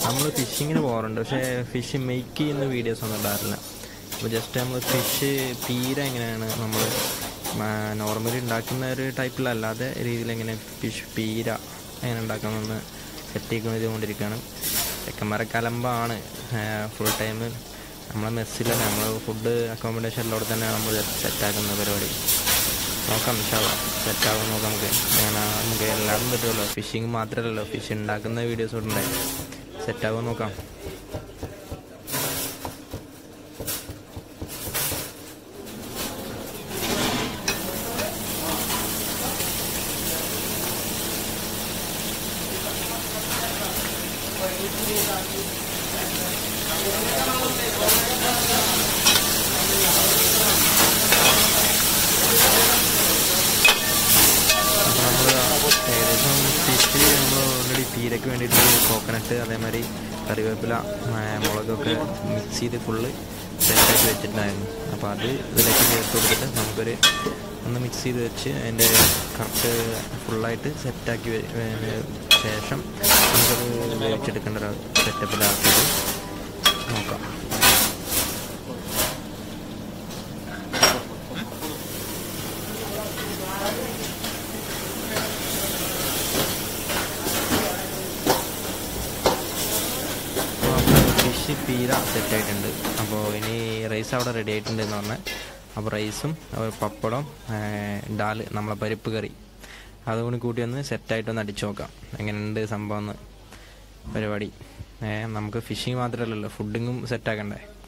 നമ്മൾ ഫിഷിങ്ങിന് പോകാറുണ്ട് പക്ഷേ ഫിഷ് മേക്ക് ചെയ്യുന്ന വീഡിയോസ് ഒന്നും ഇടാറില്ല അപ്പോൾ ജസ്റ്റ് നമ്മൾ ഫിഷ് പീര എങ്ങനെയാണ് നമ്മൾ നോർമലി ഉണ്ടാക്കുന്ന ഒരു ടൈപ്പിലല്ലാതെ രീതിയിൽ എങ്ങനെ ഫിഷ് പീര എങ്ങനെ ഉണ്ടാക്കാമെന്ന് സെറ്റ് ചെയ്തുകൊണ്ടിരിക്കുകയാണ് ചെക്കന്മാരെ കലമ്പാണ് ഫുൾ ടൈം നമ്മളെ മെസ്സിൽ നമ്മൾ ഫുഡ് അക്കോമഡേഷൻ എല്ലാം തന്നെ നമ്മൾ സെറ്റാക്കുന്ന പരിപാടി നോക്കാം ഇൻഷാല്ല സെറ്റാവും നോക്കാം നമുക്ക് അങ്ങനെ നമുക്ക് എല്ലാതും പറ്റുമല്ലോ ഫിഷിങ് മാത്രമല്ലല്ലോ ഫിഷ് ഉണ്ടാക്കുന്ന വീഡിയോസ് ഉണ്ട് സെറ്റാവും നോക്കാം അപ്പോൾ നമ്മൾ ഏകദേശം ഫിഷ് നമ്മൾ ഓൾറെഡി പീരയ്ക്ക് വേണ്ടിയിട്ട് കോക്കനട്ട് അതേമാതിരി കറിവേപ്പില ആ, മുളകൊക്കെ മിക്സ് ചെയ്ത് ഫുള്ള് സെറ്റാക്കി വെച്ചിട്ടുണ്ടായിരുന്നു അപ്പോൾ അത് ഇതിലേക്ക് ചേർത്ത് കൊടുത്തിട്ട് നമുക്കൊരു ഒന്ന് മിക്സ് ചെയ്ത് വെച്ച് അതിൻ്റെ കറക്റ്റ് ഫുള്ളായിട്ട് സെറ്റാക്കി ശേഷം നമുക്കത് വേവിച്ചെടുക്കേണ്ട ഒരു സെറ്റപ്പിലാക്കിയത് നോക്കാം ഫിഷ് പീര സെറ്റ് ആയിട്ടുണ്ട് അപ്പോൾ ഇനി റൈസ് അവിടെ റെഡി ആയിട്ടുണ്ട് എന്ന് പറഞ്ഞാൽ അപ്പോൾ റൈസും അതുപോലെ പപ്പടം ഡാല് നമ്മളെ പരിപ്പ് കറി അതുകൊണ്ട് കൂട്ടി ഒന്ന് സെറ്റായിട്ടൊന്ന് അടിച്ചു നോക്കാം എങ്ങനെയുണ്ട് സംഭവം എന്ന് പരിപാടി ഏ, നമുക്ക് ഫിഷിങ് മാത്രമല്ലല്ലോ ഫുഡിങ്ങും സെറ്റാക്കണ്ടേ